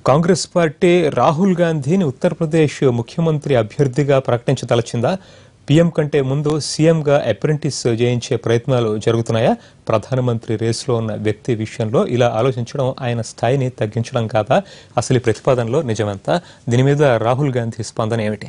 Congress party Rahul గాంధీని ఉత్తరప్రదేశ్ ముఖ్యమంత్రి అభ్యర్థిగా ప్రకటించదలచిందా పీఎం కంటే ముందు సీఎంగా అప్రెంటిస్ చేయించే ప్రయత్నాలు జరుగుతున్నాయా ప్రధానమంత్రి రేసులో ఉన్న వ్యక్తి విషయంలో ఇలా ఆలోచించడం ఆయన స్థాయిని తగ్గించడం కాదా అసలు ఈ ప్రతిపాదనలో నిజమెంత దీని మీద రాహుల్ గాంధీ స్పందన ఏమిటి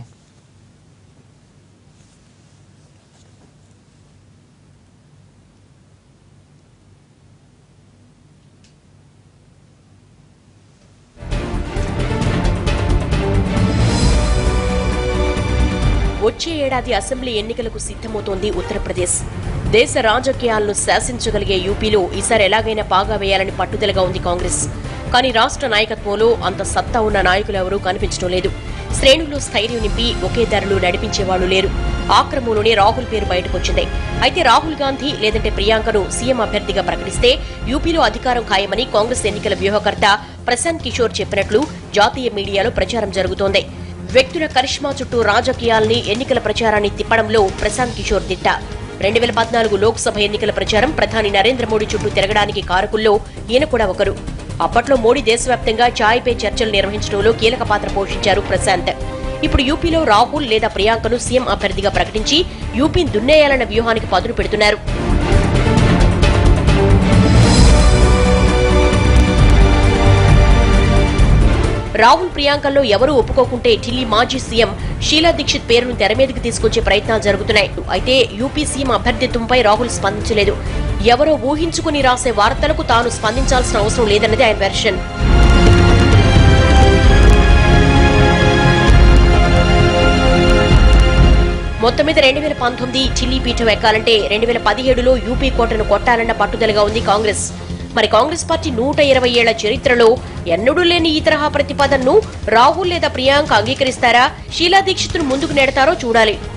వచ్చే ఏడాది అసెంబ్లీ ఎన్నికలకు సిద్ధమవుతోంది ఉత్తరప్రదేశ్ దేశ రాజకీయాలను శాసించగలిగే యూపీలో ఈసారి ఎలాగైనా పాగా వేయాలని పట్టుదలగా ఉంది కాంగ్రెస్ కానీ రాష్ట్ర నాయకత్వంలో అంత సత్తా ఉన్న నాయకులు ఎవరూ కనిపించడం లేదు శ్రేణుల్లో స్థైర్యం నింపి ఒకే ధరలు నడిపించేవాళ్లు లేరు ఆ క్రమంలోనే రాహుల్ పేరు బయటకొచ్చింది అయితే రాహుల్ గాంధీ లేదంటే ప్రియాంకను సీఎం అభ్యర్థిగా ప్రకటిస్తే యూపీలో అధికారం ఖాయమని కాంగ్రెస్ ఎన్నికల వ్యూహకర్త ప్రశాంత్ కిషోర్ చెప్పినట్లు జాతీయ మీడియాలో ప్రచారం జరుగుతోంది వ్యక్తుల కరిష్మా చుట్టూ రాజకీయాల్ని ఎన్నికల ప్రచారాన్ని తిప్పడంలో ప్రశాంత్ కిషోర్ దిట్ట రెండు వేల పద్నాలుగు లోక్సభ ఎన్నికల ప్రచారం ప్రధాని నరేంద్ర మోడీ చుట్టూ తిరగడానికి కారకుల్లో ఈయన కూడా ఒకరు అప్పట్లో మోడీ దేశవ్యాప్తంగా ఛాయ్ పే చర్చలు నిర్వహించడంలో కీలక పాత్ర పోషించారు ప్రశాంత్ ఇప్పుడు యూపీలో రాహుల్ లేదా ప్రియాంకను సీఎం అభ్యర్థిగా ప్రకటించి యూపీని దున్నేయాలన్న వ్యూహానికి పదును పెడుతున్నారు రాహుల్ ప్రియాంకల్లో ఎవరూ ఒప్పుకోకుంటే ఢిల్లీ మాజీ సీఎం షీలా దీక్షిత్ పేరును తెర మీదకి తీసుకొచ్చే ప్రయత్నాలు జరుగుతున్నాయి అయితే యూపీ సీఎం అభ్యర్థిత్వంపై రాహుల్ స్పందించలేదు ఎవరో ఊహించుకుని రాసే వార్తలకు తాను స్పందించాల్సిన అవసరం లేదన్నది ఆయన వెర్షన్ మొత్తం మీద రెండు వేల పంతొమ్మిది ఢిల్లీ పీఠం ఎక్కాలంటే రెండు వేల పదిహేడులో యూపీ కోటను కొట్టాలన్న పట్టుదలగా ఉంది కాంగ్రెస్ మరి కాంగ్రెస్ పార్టీ నూట ఇరవై ఏళ్ల చరిత్రలో ఎన్నడూ లేని ఈ తరహా ప్రతిపాదనను రాహుల్ లేదా ప్రియాంక అంగీకరిస్తారా షీలా దీక్షిత్ను ముందుకు నెడతారో చూడాలి